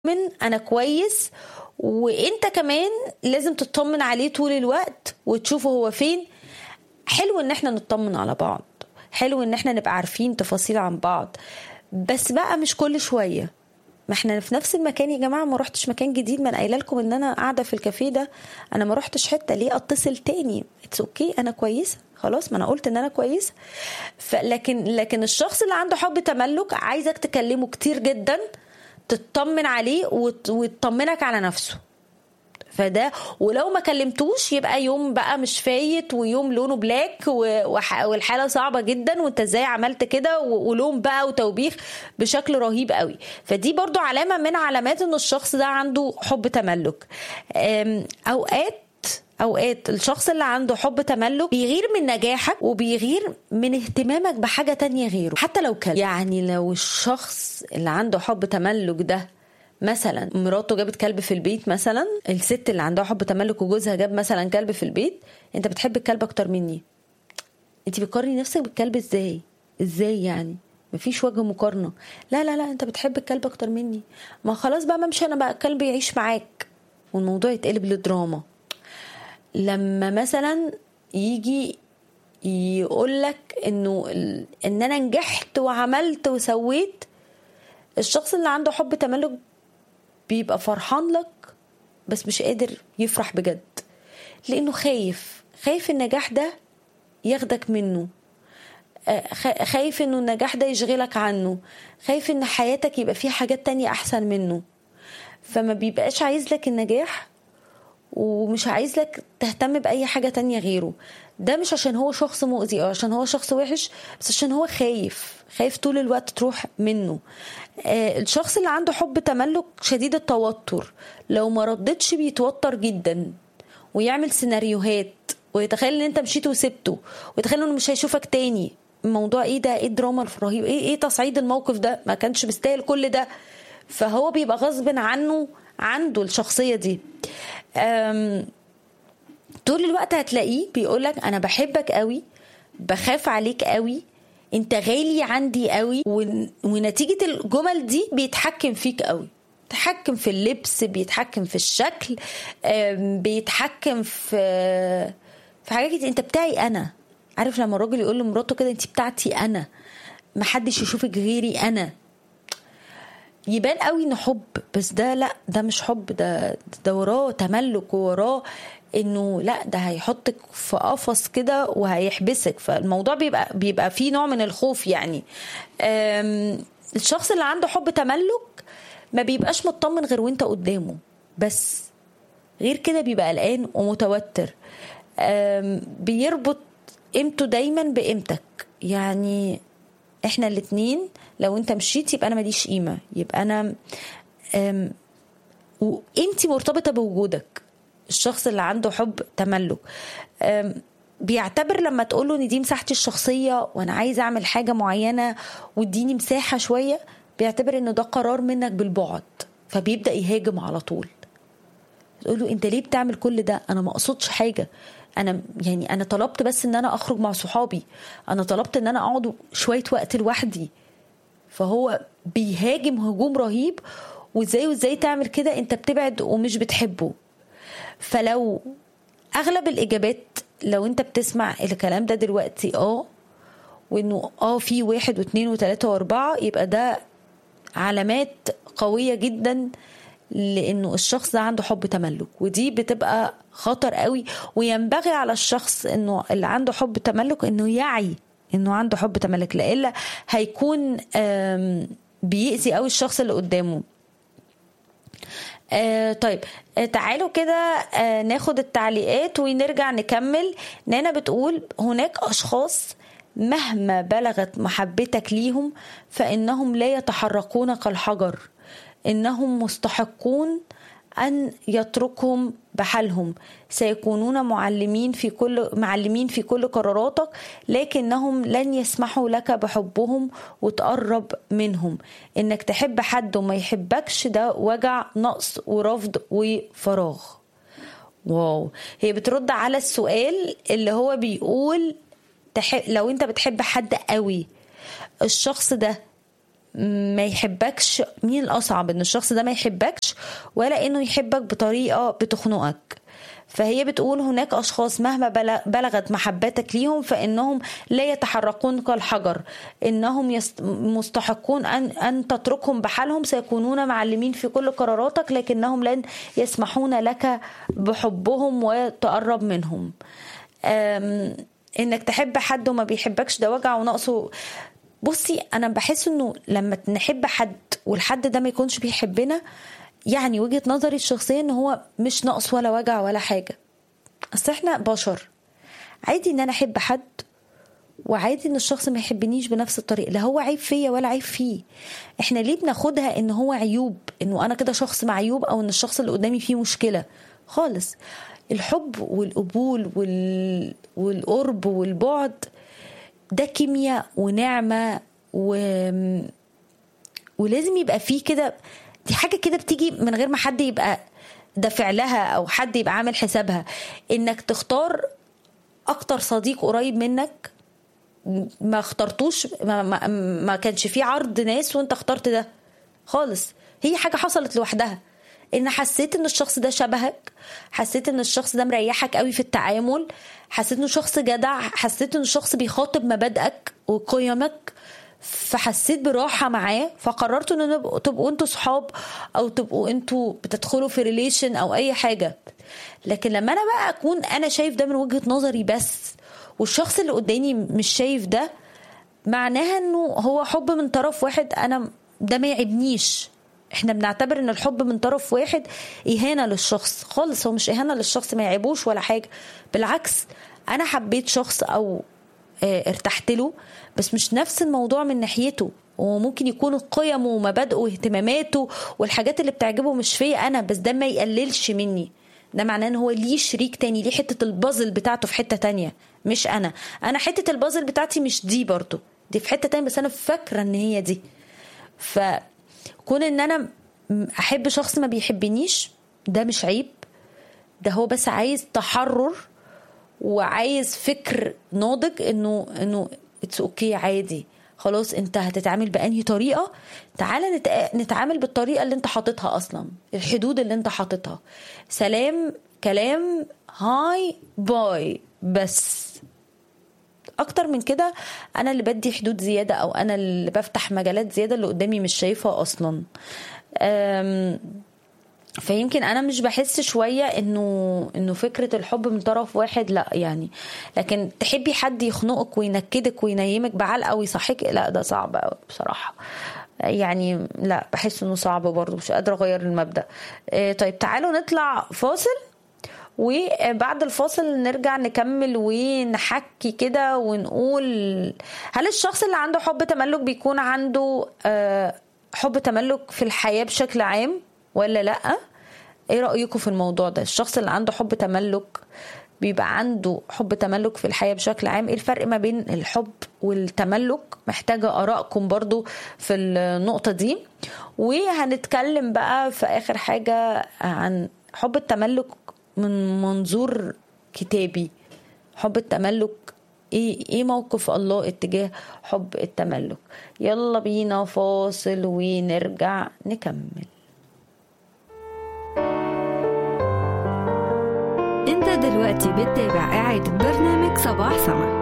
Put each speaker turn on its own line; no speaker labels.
من انا كويس وانت كمان لازم تطمن عليه طول الوقت وتشوفه هو فين حلو ان احنا نطمن على بعض حلو ان احنا نبقى عارفين تفاصيل عن بعض بس بقى مش كل شويه ما احنا في نفس المكان يا جماعه ما رحتش مكان جديد ما انا قايله لكم ان انا قاعده في الكافيه ده انا ما رحتش حته ليه اتصل تاني اتس اوكي okay. انا كويسه خلاص ما انا قلت ان انا كويسه لكن لكن الشخص اللي عنده حب تملك عايزك تكلمه كتير جدا تطمن عليه وت... وتطمنك على نفسه فده ولو ما كلمتوش يبقى يوم بقى مش فايت ويوم لونه بلاك و... وح... والحاله صعبه جدا وانت ازاي عملت كده و... ولوم بقى وتوبيخ بشكل رهيب قوي فدي برضو علامه من علامات ان الشخص ده عنده حب تملك أم... اوقات اوقات الشخص اللي عنده حب تملك بيغير من نجاحك وبيغير من اهتمامك بحاجه تانية غيره حتى لو كان يعني لو الشخص اللي عنده حب تملك ده مثلا مراته جابت كلب في البيت مثلا الست اللي عندها حب تملك وجوزها جاب مثلا كلب في البيت انت بتحب الكلب اكتر مني انت بتقارني نفسك بالكلب ازاي ازاي يعني مفيش وجه مقارنه لا لا لا انت بتحب الكلب اكتر مني ما خلاص بقى ما امشي انا بقى الكلب يعيش معاك والموضوع يتقلب لدراما لما مثلا يجي يقول لك انه ان انا نجحت وعملت وسويت الشخص اللي عنده حب تملك بيبقى فرحان لك بس مش قادر يفرح بجد لانه خايف خايف النجاح ده ياخدك منه خايف انه النجاح ده يشغلك عنه خايف ان حياتك يبقى فيها حاجات تانية احسن منه فما بيبقاش عايز لك النجاح ومش عايز لك تهتم بأي حاجة تانية غيره ده مش عشان هو شخص مؤذي أو عشان هو شخص وحش بس عشان هو خايف خايف طول الوقت تروح منه آه الشخص اللي عنده حب تملك شديد التوتر لو ما ردتش بيتوتر جدا ويعمل سيناريوهات ويتخيل ان انت مشيت وسبته ويتخيل انه مش هيشوفك تاني الموضوع ايه ده ايه الدراما الرهيب ايه ايه تصعيد الموقف ده ما كانش مستاهل كل ده فهو بيبقى غصب عنه عنده الشخصيه دي طول الوقت هتلاقيه بيقولك انا بحبك قوي بخاف عليك قوي انت غالي عندي قوي ونتيجة الجمل دي بيتحكم فيك قوي بيتحكم في اللبس بيتحكم في الشكل بيتحكم في في حاجات كتير انت بتاعي انا عارف لما الراجل يقول لمراته كده انت بتاعتي انا محدش يشوفك غيري انا يبان قوي انه حب بس ده لا ده مش حب ده ده وراه تملك ووراه انه لا ده هيحطك في قفص كده وهيحبسك فالموضوع بيبقى بيبقى فيه نوع من الخوف يعني الشخص اللي عنده حب تملك ما بيبقاش مطمن غير وانت قدامه بس غير كده بيبقى قلقان ومتوتر بيربط قيمته دايما بقيمتك يعني احنا الاتنين لو انت مشيت يبقى انا ماليش قيمه يبقى انا وقيمتي مرتبطه بوجودك الشخص اللي عنده حب تملك بيعتبر لما تقول له ان دي مساحتي الشخصيه وانا عايز اعمل حاجه معينه واديني مساحه شويه بيعتبر ان ده قرار منك بالبعد فبيبدا يهاجم على طول تقول له انت ليه بتعمل كل ده انا ما اقصدش حاجه انا يعني انا طلبت بس ان انا اخرج مع صحابي انا طلبت ان انا اقعد شويه وقت لوحدي فهو بيهاجم هجوم رهيب وازاي وازاي تعمل كده انت بتبعد ومش بتحبه فلو اغلب الاجابات لو انت بتسمع الكلام ده دلوقتي اه وانه اه في واحد واثنين وثلاثة واربعة يبقى ده علامات قوية جدا لانه الشخص ده عنده حب تملك ودي بتبقى خطر قوي وينبغي على الشخص انه اللي عنده حب تملك انه يعي انه عنده حب تملك لإلا هيكون بيأذي قوي الشخص اللي قدامه آه طيب آه تعالوا كده آه ناخد التعليقات ونرجع نكمل نانا بتقول هناك اشخاص مهما بلغت محبتك ليهم فانهم لا يتحركون كالحجر انهم مستحقون أن يتركهم بحالهم سيكونون معلمين في كل معلمين في كل قراراتك لكنهم لن يسمحوا لك بحبهم وتقرب منهم انك تحب حد وما يحبكش ده وجع نقص ورفض وفراغ واو هي بترد على السؤال اللي هو بيقول تحب لو انت بتحب حد قوي الشخص ده ما يحبكش مين الاصعب ان الشخص ده ما يحبكش ولا انه يحبك بطريقه بتخنقك فهي بتقول هناك أشخاص مهما بلغت محبتك ليهم فإنهم لا يتحركون كالحجر إنهم مستحقون أن, أن تتركهم بحالهم سيكونون معلمين في كل قراراتك لكنهم لن يسمحون لك بحبهم وتقرب منهم إنك تحب حد وما بيحبكش ده وجع ونقصه بصي أنا بحس إنه لما نحب حد والحد ده ما يكونش بيحبنا يعني وجهه نظري الشخصيه ان هو مش ناقص ولا وجع ولا حاجه اصل احنا بشر عادي ان انا احب حد وعادي ان الشخص ما يحبنيش بنفس الطريقه لا هو عيب فيا ولا عيب فيه احنا ليه بناخدها ان هو عيوب انه انا كده شخص معيوب او ان الشخص اللي قدامي فيه مشكله خالص الحب والقبول وال... والقرب والبعد ده كيمياء ونعمه و... ولازم يبقى فيه كده دي حاجه كده بتيجي من غير ما حد يبقى دافع لها او حد يبقى عامل حسابها انك تختار اكتر صديق قريب منك ما اخترتوش ما, ما, ما كانش فيه عرض ناس وانت اخترت ده خالص هي حاجه حصلت لوحدها ان حسيت ان الشخص ده شبهك حسيت ان الشخص ده مريحك قوي في التعامل حسيت انه شخص جدع حسيت انه شخص بيخاطب مبادئك وقيمك فحسيت براحه معاه فقررتوا ان تبقوا انتوا صحاب او تبقوا انتوا بتدخلوا في ريليشن او اي حاجه لكن لما انا بقى اكون انا شايف ده من وجهه نظري بس والشخص اللي قدامي مش شايف ده معناها انه هو حب من طرف واحد انا ده ما يعبنيش احنا بنعتبر ان الحب من طرف واحد اهانه للشخص خالص هو مش اهانه للشخص ما يعيبوش ولا حاجه بالعكس انا حبيت شخص او ارتحت له بس مش نفس الموضوع من ناحيته وممكن يكون قيمه ومبادئه واهتماماته والحاجات اللي بتعجبه مش فيا انا بس ده ما يقللش مني ده معناه ان هو ليه شريك تاني ليه حته البازل بتاعته في حته تانية مش انا انا حته البازل بتاعتي مش دي برضو دي في حته تانية بس انا فاكره ان هي دي فكون ان انا احب شخص ما بيحبنيش ده مش عيب ده هو بس عايز تحرر وعايز فكر ناضج انه انه اتس اوكي okay عادي خلاص انت هتتعامل بانهي طريقه تعالى نتعامل بالطريقه اللي انت حاططها اصلا الحدود اللي انت حاططها سلام كلام هاي باي بس اكتر من كده انا اللي بدي حدود زياده او انا اللي بفتح مجالات زياده اللي قدامي مش شايفها اصلا فيمكن انا مش بحس شويه انه انه فكره الحب من طرف واحد لا يعني لكن تحبي حد يخنقك وينكدك وينيمك بعلقه ويصحيك لا ده صعب قوي بصراحه يعني لا بحس انه صعب برضه مش قادره اغير المبدا طيب تعالوا نطلع فاصل وبعد الفاصل نرجع نكمل ونحكي كده ونقول هل الشخص اللي عنده حب تملك بيكون عنده حب تملك في الحياه بشكل عام ولا لا ايه رايكم في الموضوع ده الشخص اللي عنده حب تملك بيبقى عنده حب تملك في الحياه بشكل عام ايه الفرق ما بين الحب والتملك محتاجه ارائكم برضو في النقطه دي وهنتكلم بقى في اخر حاجه عن حب التملك من منظور كتابي حب التملك ايه ايه موقف الله اتجاه حب التملك يلا بينا فاصل ونرجع نكمل
انت دلوقتي بتتابع إعادة برنامج صباح سما